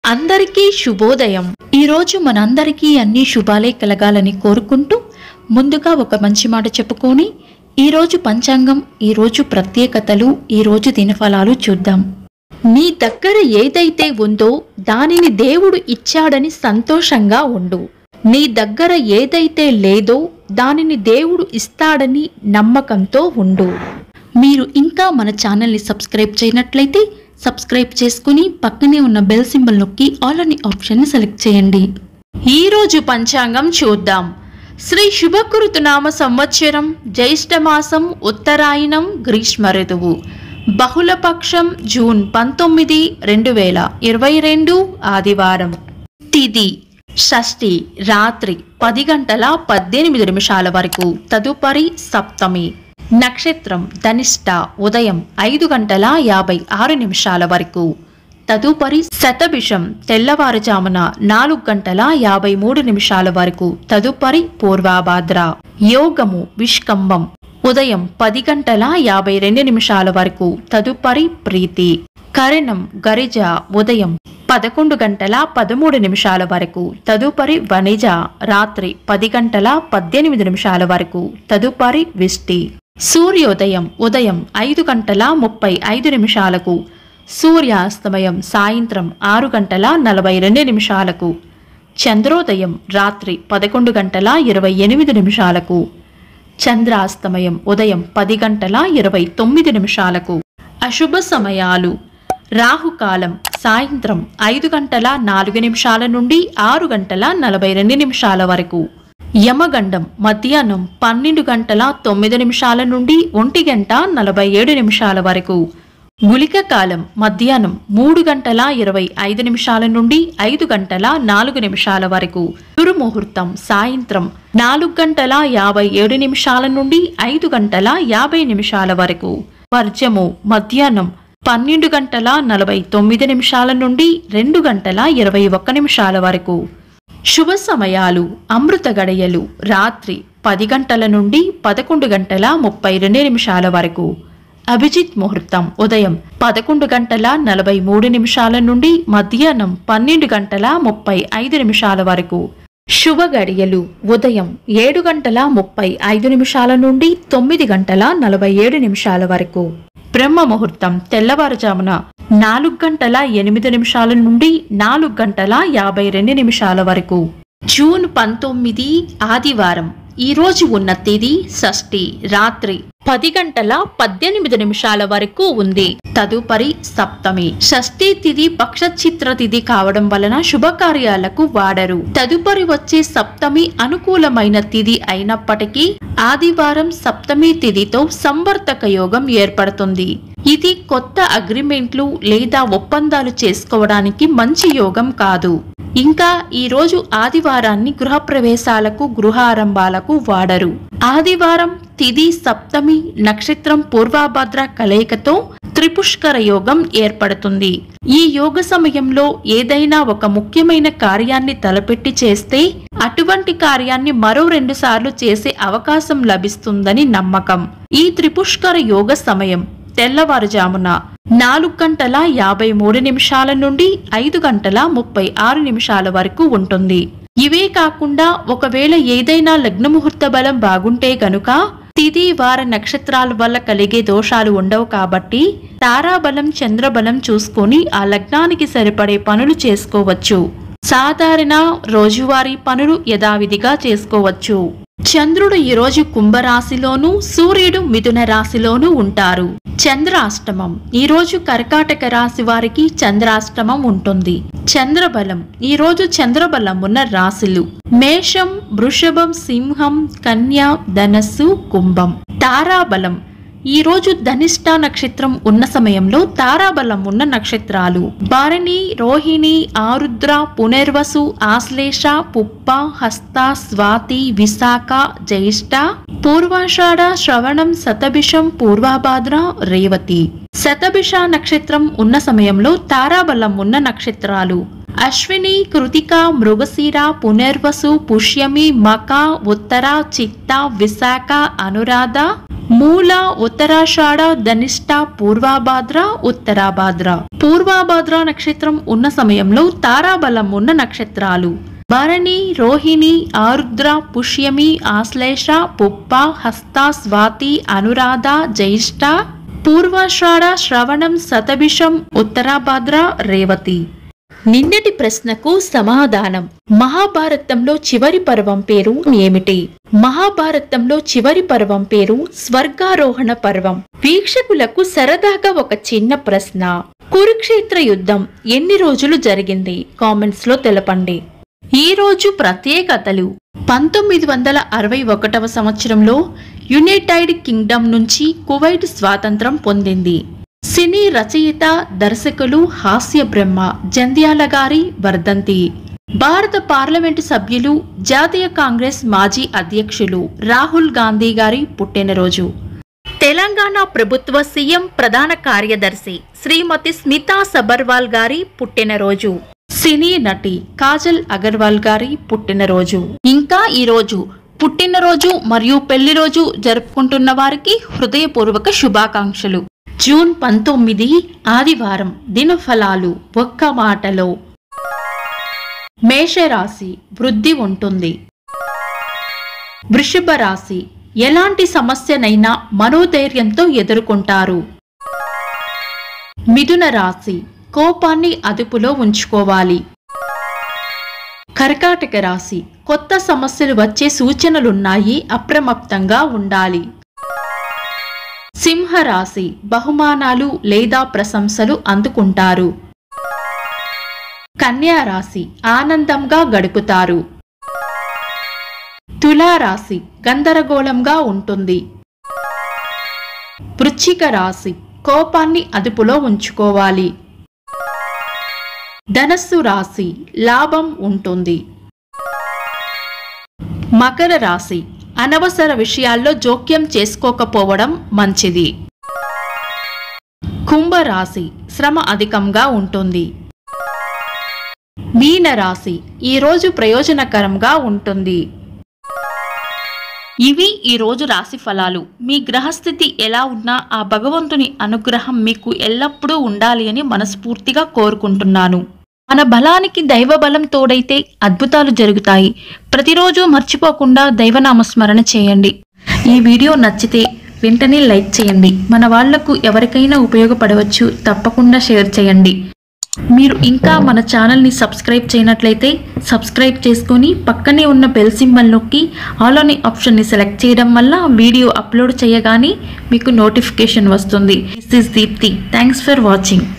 అందరికీ శుభోదయం ఈరోజు మనందరికీ అన్ని శుభాలే కలగాలని కోరుకుంటూ ముందుగా ఒక మంచి మాట చెప్పుకొని ఈరోజు పంచాంగం ఈరోజు ప్రత్యేకతలు ఈరోజు దినఫలాలు చూద్దాం నీ దగ్గర ఏదైతే ఉందో దానిని దేవుడు ఇచ్చాడని సంతోషంగా ఉండు నీ దగ్గర ఏదైతే లేదో దానిని దేవుడు ఇస్తాడని నమ్మకంతో ఉండు మీరు ఇంకా మన ఛానల్ని సబ్స్క్రైబ్ చేయనట్లయితే సబ్స్క్రైబ్ చేసుకుని పక్కనే ఉన్న బెల్ సింబల్ నొక్కి ఆల్ అని ఆప్షన్ని సెలెక్ట్ చేయండి ఈ రోజు పంచాంగం చూద్దాం శ్రీ శుభకృతునామ సంవత్సరం జ్యేష్ఠమాసం ఉత్తరాయణం గ్రీష్మ ఋతువు బహుళపక్షం జూన్ పంతొమ్మిది రెండు వేల ఇరవై రెండు ఆదివారం తిది షష్ఠి రాత్రి పది గంటల పద్దెనిమిది నిమిషాల వరకు తదుపరి సప్తమి నక్షత్రం ధనిష్ట ఉదయం ఐదు గంటల యాభై ఆరు నిమిషాల వరకు తదుపరి శతభిషం తెల్లవారుజామున నాలుగు గంటల యాభై మూడు నిమిషాల వరకు తదుపరి పూర్వాభాద్ర యోగము విష్కంభం ఉదయం పది గంటల యాభై రెండు నిమిషాల వరకు తదుపరి ప్రీతి కరణం గరిజ ఉదయం పదకొండు గంటల పదమూడు నిమిషాల వరకు తదుపరి వణిజ రాత్రి పది గంటల పద్దెనిమిది నిమిషాల వరకు తదుపరి విష్టి సూర్యోదయం ఉదయం ఐదు గంటల ముప్పై ఐదు నిమిషాలకు సూర్యాస్తమయం సాయంత్రం ఆరు గంటల నలభై రెండు నిమిషాలకు చంద్రోదయం రాత్రి పదకొండు గంటల ఇరవై ఎనిమిది నిమిషాలకు చంద్రాస్తమయం ఉదయం పది గంటల ఇరవై తొమ్మిది నిమిషాలకు అశుభ సమయాలు రాహుకాలం సాయంత్రం ఐదు గంటల నాలుగు నిమిషాల నుండి ఆరు గంటల నలభై రెండు నిమిషాల వరకు యమగండం మధ్యాహ్నం పన్నెండు గంటల తొమ్మిది నిమిషాల నుండి ఒంటి గంట నలభై ఏడు నిమిషాల వరకు గుళిక కాలం మధ్యాహ్నం మూడు గంటల ఇరవై ఐదు నిమిషాల నుండి ఐదు గంటల నాలుగు నిమిషాల వరకు దుర్ముహూర్తం సాయంత్రం నాలుగు గంటల యాభై ఏడు నిమిషాల నుండి ఐదు గంటల యాభై నిమిషాల వరకు వర్జము మధ్యాహ్నం పన్నెండు గంటల నలభై తొమ్మిది నిమిషాల నుండి రెండు గంటల ఇరవై ఒక్క నిమిషాల వరకు శుభ సమయాలు అమృత గడియలు రాత్రి పది గంటల నుండి పదకొండు గంటల ముప్పై రెండు నిమిషాల వరకు అభిజిత్ ముహూర్తం ఉదయం పదకొండు గంటల నలభై మూడు నిమిషాల నుండి మధ్యాహ్నం పన్నెండు గంటల ముప్పై ఐదు నిమిషాల వరకు శుభ గడియలు ఉదయం ఏడు గంటల ముప్పై ఐదు నిమిషాల నుండి తొమ్మిది గంటల నలభై ఏడు నిమిషాల వరకు బ్రహ్మ ముహూర్తం తెల్లవారుజామున నాలుగు గంటల ఎనిమిది నిమిషాల నుండి నాలుగు గంటల యాభై రెండు నిమిషాల వరకు జూన్ పంతొమ్మిది ఆదివారం ఈ రోజు ఉన్న తేదీ షష్ఠి రాత్రి పది గంటల పద్దెనిమిది నిమిషాల వరకు ఉంది తదుపరి సప్తమి షష్ఠి తిథి పక్షచిత్ర తిథి కావడం వలన శుభకార్యాలకు వాడరు తదుపరి వచ్చే సప్తమి అనుకూలమైన తిథి అయినప్పటికీ ఆదివారం సప్తమి తిథితో సంవర్తక యోగం ఏర్పడుతుంది ఇది కొత్త అగ్రిమెంట్లు లేదా ఒప్పందాలు చేసుకోవడానికి మంచి యోగం కాదు ఇంకా ఈ రోజు ఆదివారాన్ని గృహప్రవేశాలకు గృహారంభాలకు వాడరు ఆదివారం తిది సప్తమి నక్షత్రం పూర్వాభద్ర కలయికతో త్రిపుష్కర యోగం ఏర్పడుతుంది ఈ యోగ సమయంలో ఏదైనా ఒక ముఖ్యమైన కార్యాన్ని తలపెట్టి చేస్తే అటువంటి కార్యాన్ని మరో రెండు సార్లు చేసే అవకాశం లభిస్తుందని నమ్మకం ఈ త్రిపుష్కర యోగ సమయం తెల్లవారుజామున నాలుగు గంటల యాభై మూడు నిమిషాల నుండి ఐదు గంటల ముప్పై ఆరు నిమిషాల వరకు ఉంటుంది ఇవే కాకుండా ఒకవేళ ఏదైనా లగ్న ముహూర్త బలం బాగుంటే గనుక తిథి వార నక్షత్రాల వల్ల కలిగే దోషాలు ఉండవు కాబట్టి తారాబలం చంద్రబలం చూసుకొని ఆ లగ్నానికి సరిపడే పనులు చేసుకోవచ్చు సాధారణ రోజువారీ పనులు యథావిధిగా చేసుకోవచ్చు చంద్రుడు ఈరోజు కుంభరాశిలోను సూర్యుడు మిథున రాశిలోనూ ఉంటారు చంద్రాష్టమం ఈరోజు కర్కాటక రాశి వారికి చంద్రాష్టమం ఉంటుంది చంద్రబలం ఈరోజు చంద్రబలం ఉన్న రాశులు మేషం వృషభం సింహం కన్య ధనస్సు కుంభం తారాబలం ఈ రోజు ధనిష్ట నక్షత్రం ఉన్న సమయంలో తారాబలం ఉన్న నక్షత్రాలు భరణి రోహిణి ఆరుద్ర పునర్వసు ఆశ్లేష పుప్ప హస్త స్వాతి విశాఖ జ్యేష్ఠ పూర్వాషాఢ శ్రవణం శతభిషం పూర్వాభాద్ర రేవతి శతభిష నక్షత్రం ఉన్న సమయంలో తారాబలం ఉన్న నక్షత్రాలు అశ్విని కృతిక మృగశీర పునర్వసు పుష్యమి మక ఉత్తర చిత్త విశాఖ అనురాధ మూల ఉత్తరాషాఢ ధనిష్ట పూర్వాభాద్ర ఉత్తరాభాద్ర పూర్వాభాద్ర నక్షత్రం ఉన్న సమయంలో తారాబలం ఉన్న నక్షత్రాలు భరణి రోహిణి ఆరుద్ర పుష్యమి ఆశ్లేష పుప్ప హస్త స్వాతి అనురాధ జ్యేష్ఠ పూర్వాషాఢ శ్రవణం శతభిషం ఉత్తరాభాద్ర రేవతి నిన్నటి ప్రశ్నకు సమాధానం మహాభారతంలో చివరి పర్వం పేరు ఏమిటి మహాభారతంలో చివరి పర్వం పేరు స్వర్గారోహణ పర్వం వీక్షకులకు సరదాగా ఒక చిన్న ప్రశ్న కురుక్షేత్ర యుద్ధం ఎన్ని రోజులు జరిగింది కామెంట్స్ లో తెలపండి ఈ రోజు ప్రత్యేకతలు పంతొమ్మిది వందల అరవై ఒకటవ సంవత్సరంలో యునైటెడ్ కింగ్డమ్ నుంచి కువైట్ స్వాతంత్రం పొందింది సినీ రచయిత దర్శకులు హాస్య బ్రహ్మ జంధ్యాల గారి వర్ధంతి భారత పార్లమెంటు సభ్యులు జాతీయ కాంగ్రెస్ మాజీ అధ్యక్షులు రాహుల్ గాంధీ గారి పుట్టినరోజు తెలంగాణ ప్రభుత్వ సీఎం ప్రధాన కార్యదర్శి శ్రీమతి స్మితా సబర్వాల్ గారి పుట్టినరోజు సినీ నటి కాజల్ అగర్వాల్ గారి పుట్టినరోజు ఇంకా ఈ రోజు పుట్టినరోజు మరియు పెళ్లి రోజు జరుపుకుంటున్న వారికి హృదయపూర్వక శుభాకాంక్షలు జూన్ పంతొమ్మిది ఆదివారం దినఫలాలు ఒక్క మాటలో మేషరాశి వృద్ధి ఉంటుంది వృషభ రాశి ఎలాంటి సమస్యనైనా మనోధైర్యంతో ఎదుర్కొంటారు మిథున రాశి కోపాన్ని అదుపులో ఉంచుకోవాలి కర్కాటక రాశి కొత్త సమస్యలు వచ్చే సూచనలున్నాయి అప్రమత్తంగా ఉండాలి సింహరాశి బహుమానాలు లేదా ప్రశంసలు అందుకుంటారు కన్యా రాశి ఆనందంగా గడుపుతారు తులారాశి గందరగోళంగా ఉంటుంది వృశ్చిక రాశి కోపాన్ని అదుపులో ఉంచుకోవాలి ధనస్సు రాశి లాభం ఉంటుంది మకర రాశి అనవసర విషయాల్లో జోక్యం చేసుకోకపోవడం మంచిది కుంభరాశి శ్రమ అధికంగా ఉంటుంది మీనరాశి ఈరోజు ప్రయోజనకరంగా ఉంటుంది ఇవి ఈ రోజు రాశి ఫలాలు మీ గ్రహస్థితి ఎలా ఉన్నా ఆ భగవంతుని అనుగ్రహం మీకు ఎల్లప్పుడూ ఉండాలి అని మనస్ఫూర్తిగా కోరుకుంటున్నాను మన బలానికి దైవ బలం తోడైతే అద్భుతాలు జరుగుతాయి ప్రతిరోజు మర్చిపోకుండా దైవనామస్మరణ చేయండి ఈ వీడియో నచ్చితే వెంటనే లైక్ చేయండి మన వాళ్లకు ఎవరికైనా ఉపయోగపడవచ్చు తప్పకుండా షేర్ చేయండి మీరు ఇంకా మన ఛానల్ని సబ్స్క్రైబ్ చేయనట్లయితే సబ్స్క్రైబ్ చేసుకొని పక్కనే ఉన్న బెల్ సింబల్ నొక్కి ఆల్ అనే ఆప్షన్ని సెలెక్ట్ చేయడం వల్ల వీడియో అప్లోడ్ చేయగానే మీకు నోటిఫికేషన్ వస్తుంది this is Deepti thanks for watching